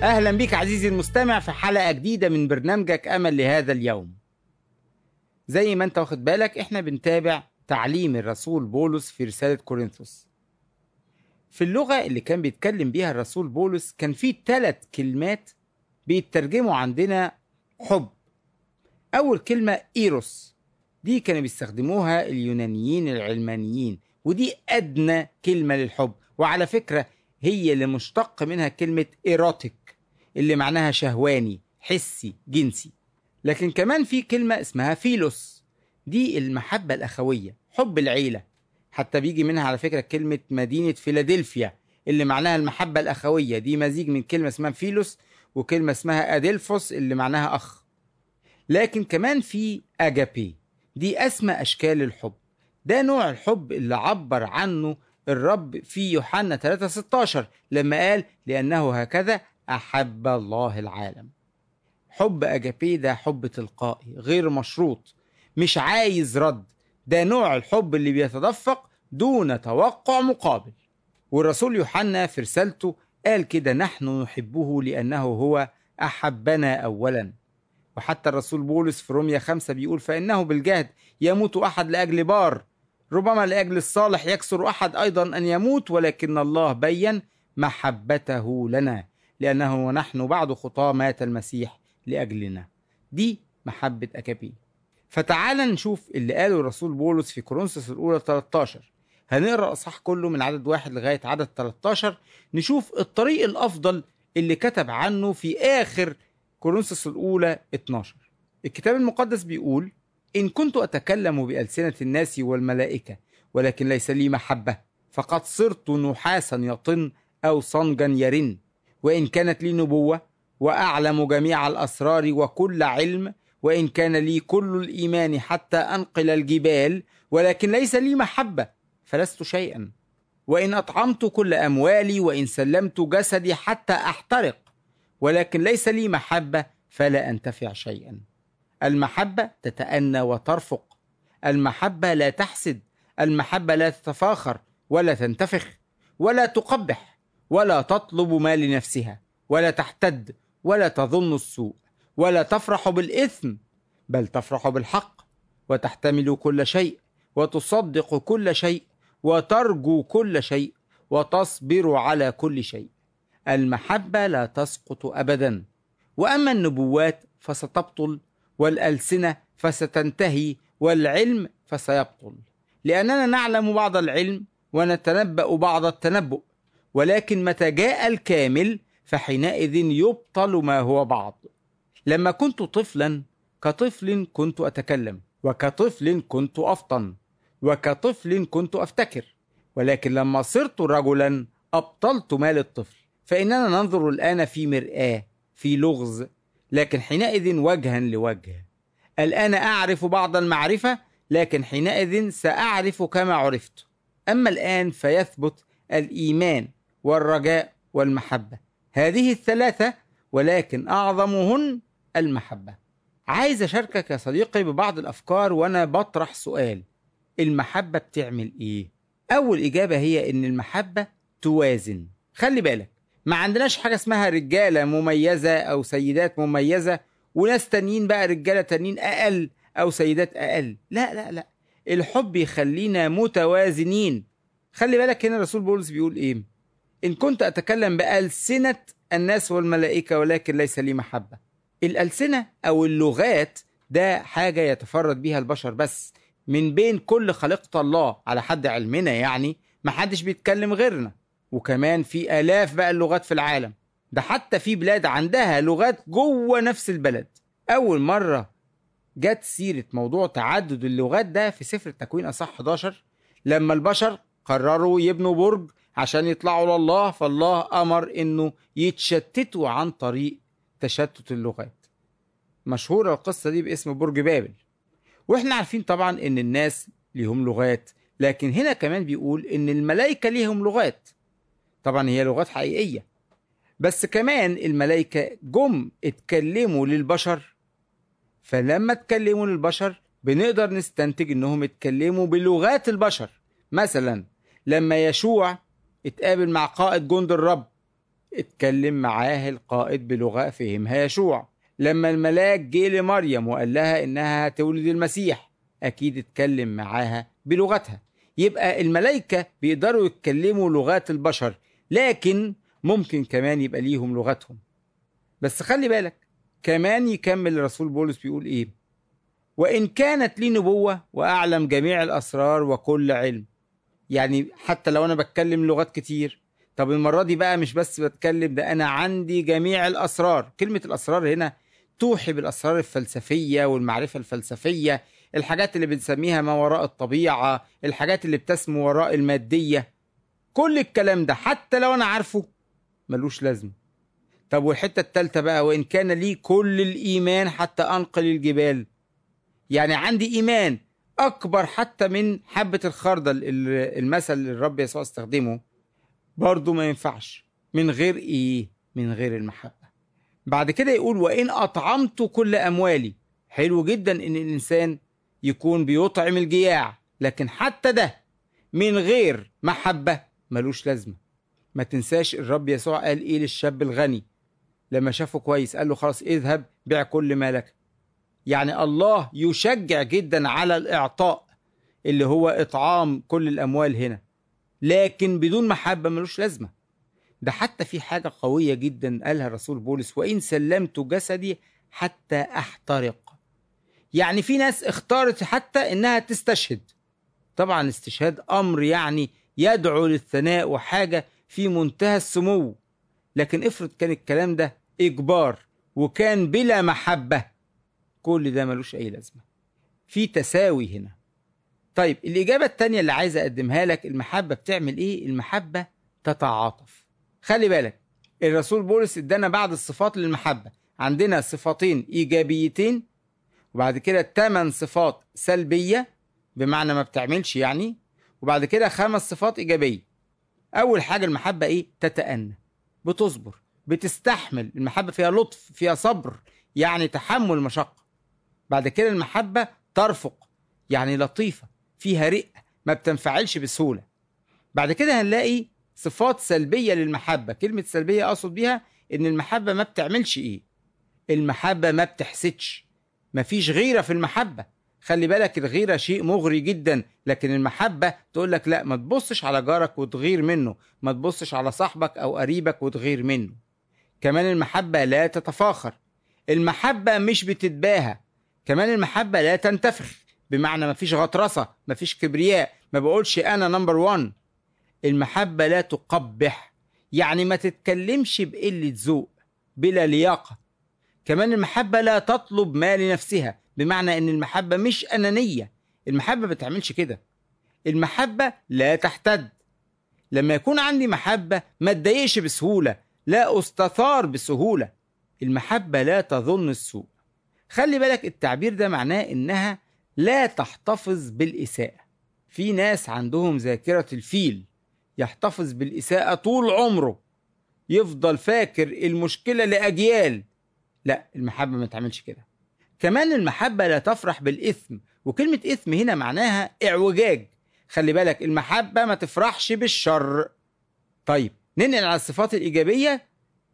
أهلا بك عزيزي المستمع في حلقة جديدة من برنامجك أمل لهذا اليوم زي ما انت واخد بالك احنا بنتابع تعليم الرسول بولس في رسالة كورنثوس في اللغة اللي كان بيتكلم بيها الرسول بولس كان في ثلاث كلمات بيترجموا عندنا حب أول كلمة إيروس دي كانوا بيستخدموها اليونانيين العلمانيين ودي أدنى كلمة للحب وعلى فكرة هي اللي مشتق منها كلمة إيروتيك اللي معناها شهواني حسي جنسي لكن كمان في كلمة اسمها فيلوس دي المحبة الأخوية حب العيلة حتى بيجي منها على فكرة كلمة مدينة فيلادلفيا اللي معناها المحبة الأخوية دي مزيج من كلمة اسمها فيلوس وكلمة اسمها أديلفوس اللي معناها أخ لكن كمان في أجابي دي أسمى أشكال الحب ده نوع الحب اللي عبر عنه الرب في يوحنا 3:16 لما قال لأنه هكذا أحب الله العالم حب أجابي ده حب تلقائي غير مشروط مش عايز رد ده نوع الحب اللي بيتدفق دون توقع مقابل والرسول يوحنا في رسالته قال كده نحن نحبه لأنه هو أحبنا أولا وحتى الرسول بولس في روميا خمسة بيقول فإنه بالجهد يموت أحد لأجل بار ربما لأجل الصالح يكسر أحد أيضا أن يموت ولكن الله بين محبته لنا لأنه ونحن بعد خطاة مات المسيح لأجلنا دي محبة أكابين فتعال نشوف اللي قاله الرسول بولس في كورنثوس الأولى 13 هنقرأ الأصحاح كله من عدد واحد لغاية عدد 13 نشوف الطريق الأفضل اللي كتب عنه في آخر كورنثوس الأولى 12 الكتاب المقدس بيقول إن كنت أتكلم بألسنة الناس والملائكة ولكن ليس لي محبة فقد صرت نحاسا يطن أو صنجا يرن وإن كانت لي نبوة وأعلم جميع الأسرار وكل علم وإن كان لي كل الإيمان حتى أنقل الجبال ولكن ليس لي محبة فلست شيئا وإن أطعمت كل أموالي وإن سلمت جسدي حتى أحترق ولكن ليس لي محبة فلا أنتفع شيئا المحبة تتأنى وترفق المحبة لا تحسد المحبة لا تتفاخر ولا تنتفخ ولا تقبح ولا تطلب ما لنفسها ولا تحتد ولا تظن السوء ولا تفرح بالإثم بل تفرح بالحق وتحتمل كل شيء وتصدق كل شيء وترجو كل شيء وتصبر على كل شيء المحبة لا تسقط أبدا وأما النبوات فستبطل والألسنة فستنتهي والعلم فسيبطل لأننا نعلم بعض العلم ونتنبأ بعض التنبؤ ولكن متى جاء الكامل فحينئذ يبطل ما هو بعض لما كنت طفلا كطفل كنت أتكلم وكطفل كنت أفطن وكطفل كنت أفتكر ولكن لما صرت رجلا أبطلت ما للطفل فإننا ننظر الآن في مرآة في لغز لكن حينئذ وجها لوجه الآن أعرف بعض المعرفة لكن حينئذ سأعرف كما عرفت أما الآن فيثبت الإيمان والرجاء والمحبة هذه الثلاثة ولكن أعظمهن المحبة عايز أشاركك يا صديقي ببعض الأفكار وأنا بطرح سؤال المحبة بتعمل إيه؟ أول إجابة هي إن المحبة توازن خلي بالك ما عندناش حاجة اسمها رجالة مميزة أو سيدات مميزة وناس تانيين بقى رجالة تانيين أقل أو سيدات أقل لا لا لا الحب يخلينا متوازنين خلي بالك هنا الرسول بولس بيقول إيه إن كنت أتكلم بألسنة الناس والملائكة ولكن ليس لي محبة الألسنة أو اللغات ده حاجة يتفرد بيها البشر بس من بين كل خليقة الله على حد علمنا يعني محدش بيتكلم غيرنا وكمان في آلاف بقى اللغات في العالم ده حتى في بلاد عندها لغات جوه نفس البلد أول مرة جت سيرة موضوع تعدد اللغات ده في سفر التكوين أصح 11 لما البشر قرروا يبنوا برج عشان يطلعوا لله فالله أمر إنه يتشتتوا عن طريق تشتت اللغات مشهورة القصة دي باسم برج بابل واحنا عارفين طبعا ان الناس ليهم لغات لكن هنا كمان بيقول ان الملائكة ليهم لغات طبعا هي لغات حقيقية بس كمان الملائكة جم اتكلموا للبشر فلما اتكلموا للبشر بنقدر نستنتج انهم اتكلموا بلغات البشر مثلا لما يشوع اتقابل مع قائد جند الرب اتكلم معاه القائد بلغة فهمها يشوع لما الملاك جه لمريم وقال لها إنها هتولد المسيح أكيد اتكلم معاها بلغتها يبقى الملائكة بيقدروا يتكلموا لغات البشر لكن ممكن كمان يبقى ليهم لغتهم بس خلي بالك كمان يكمل الرسول بولس بيقول ايه وان كانت لي نبوه واعلم جميع الاسرار وكل علم يعني حتى لو انا بتكلم لغات كتير طب المره دي بقى مش بس بتكلم ده انا عندي جميع الاسرار كلمه الاسرار هنا توحي بالاسرار الفلسفيه والمعرفه الفلسفيه الحاجات اللي بنسميها ما وراء الطبيعه الحاجات اللي بتسمو وراء الماديه كل الكلام ده حتى لو انا عارفه ملوش لازمه طب والحته التالته بقى وان كان لي كل الايمان حتى انقل الجبال يعني عندي ايمان اكبر حتى من حبه الخردل المثل اللي الرب يسوع استخدمه برضه ما ينفعش من غير ايه من غير المحبه بعد كده يقول وان اطعمت كل اموالي حلو جدا ان الانسان يكون بيطعم الجياع لكن حتى ده من غير محبه ملوش لازمه ما تنساش الرب يسوع قال ايه للشاب الغني لما شافه كويس قال له خلاص اذهب بيع كل ما لك يعني الله يشجع جدا على الاعطاء اللي هو اطعام كل الاموال هنا لكن بدون محبه ملوش لازمه ده حتى في حاجه قويه جدا قالها الرسول بولس وان سلمت جسدي حتى احترق يعني في ناس اختارت حتى انها تستشهد طبعا الاستشهاد امر يعني يدعو للثناء وحاجه في منتهى السمو لكن افرض كان الكلام ده اجبار وكان بلا محبه كل ده ملوش اي لازمه في تساوي هنا طيب الاجابه التانية اللي عايز اقدمها لك المحبه بتعمل ايه المحبه تتعاطف خلي بالك الرسول بولس ادانا بعض الصفات للمحبه عندنا صفتين ايجابيتين وبعد كده ثمان صفات سلبيه بمعنى ما بتعملش يعني وبعد كده خمس صفات ايجابيه اول حاجه المحبه ايه تتأنى بتصبر بتستحمل المحبه فيها لطف فيها صبر يعني تحمل مشقه بعد كده المحبه ترفق يعني لطيفه فيها رقه ما بتنفعلش بسهوله بعد كده هنلاقي صفات سلبيه للمحبه كلمه سلبيه اقصد بيها ان المحبه ما بتعملش ايه المحبه ما بتحسدش مفيش غيره في المحبه خلي بالك الغيرة شيء مغري جدا لكن المحبة تقول لك لا ما تبصش على جارك وتغير منه ما تبصش على صاحبك أو قريبك وتغير منه كمان المحبة لا تتفاخر المحبة مش بتتباهى كمان المحبة لا تنتفخ بمعنى ما فيش غطرسة ما فيش كبرياء ما بقولش أنا نمبر وان المحبة لا تقبح يعني ما تتكلمش بقلة ذوق بلا لياقة كمان المحبة لا تطلب ما لنفسها بمعنى ان المحبة مش انانية المحبة ما بتعملش كده المحبة لا تحتد لما يكون عندي محبة ما اتضايقش بسهولة لا استثار بسهولة المحبة لا تظن السوء خلي بالك التعبير ده معناه انها لا تحتفظ بالإساءة في ناس عندهم ذاكرة الفيل يحتفظ بالإساءة طول عمره يفضل فاكر المشكلة لأجيال لا المحبة ما تعملش كده كمان المحبة لا تفرح بالإثم وكلمة إثم هنا معناها إعوجاج خلي بالك المحبة ما تفرحش بالشر طيب ننقل على الصفات الإيجابية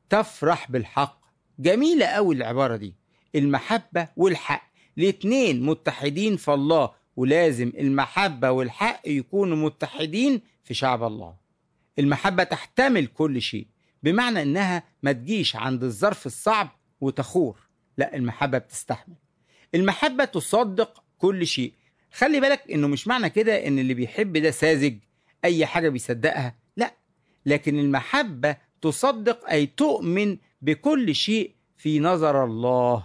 تفرح بالحق جميلة أوي العبارة دي المحبة والحق الاتنين متحدين في الله ولازم المحبة والحق يكونوا متحدين في شعب الله المحبة تحتمل كل شيء بمعنى انها ما تجيش عند الظرف الصعب وتخور لا المحبة بتستحمل المحبة تصدق كل شيء خلي بالك انه مش معنى كده ان اللي بيحب ده ساذج اي حاجة بيصدقها لا لكن المحبة تصدق اي تؤمن بكل شيء في نظر الله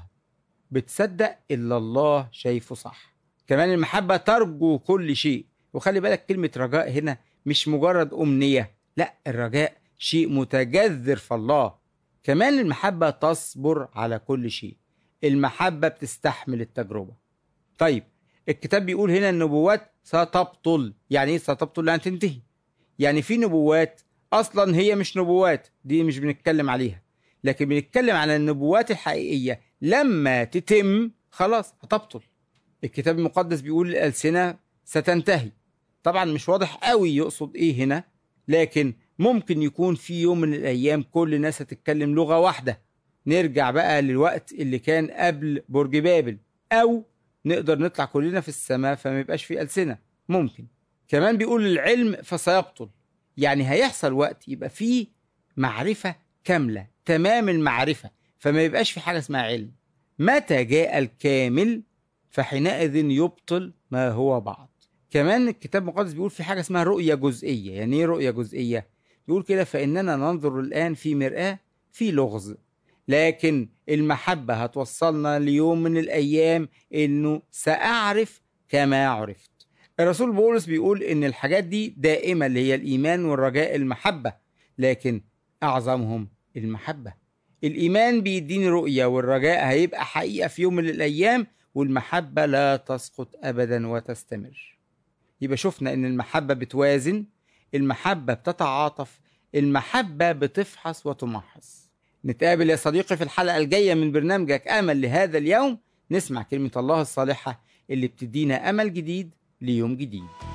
بتصدق الا الله شايفه صح كمان المحبة ترجو كل شيء وخلي بالك كلمة رجاء هنا مش مجرد أمنية لا الرجاء شيء متجذر في الله كمان المحبة تصبر على كل شيء المحبة بتستحمل التجربة طيب الكتاب بيقول هنا النبوات ستبطل يعني ايه ستبطل يعني تنتهي يعني في نبوات اصلا هي مش نبوات دي مش بنتكلم عليها لكن بنتكلم على النبوات الحقيقية لما تتم خلاص هتبطل الكتاب المقدس بيقول الألسنة ستنتهي طبعا مش واضح قوي يقصد ايه هنا لكن ممكن يكون في يوم من الأيام كل الناس هتتكلم لغة واحدة نرجع بقى للوقت اللي كان قبل برج بابل أو نقدر نطلع كلنا في السماء فما يبقاش في ألسنة ممكن كمان بيقول العلم فسيبطل يعني هيحصل وقت يبقى فيه معرفة كاملة تمام المعرفة فما يبقاش في حاجة اسمها علم متى جاء الكامل فحينئذ يبطل ما هو بعض كمان الكتاب المقدس بيقول في حاجة اسمها رؤية جزئية يعني ايه رؤية جزئية بيقول كده فإننا ننظر الآن في مرآة في لغز لكن المحبة هتوصلنا ليوم من الأيام إنه سأعرف كما عرفت الرسول بولس بيقول إن الحاجات دي دائمة اللي هي الإيمان والرجاء المحبة لكن أعظمهم المحبة الإيمان بيديني رؤية والرجاء هيبقى حقيقة في يوم من الأيام والمحبة لا تسقط أبدا وتستمر يبقى شفنا إن المحبة بتوازن المحبة بتتعاطف المحبة بتفحص وتمحص نتقابل يا صديقي في الحلقة الجاية من برنامجك أمل لهذا اليوم نسمع كلمة الله الصالحة اللي بتدينا أمل جديد ليوم جديد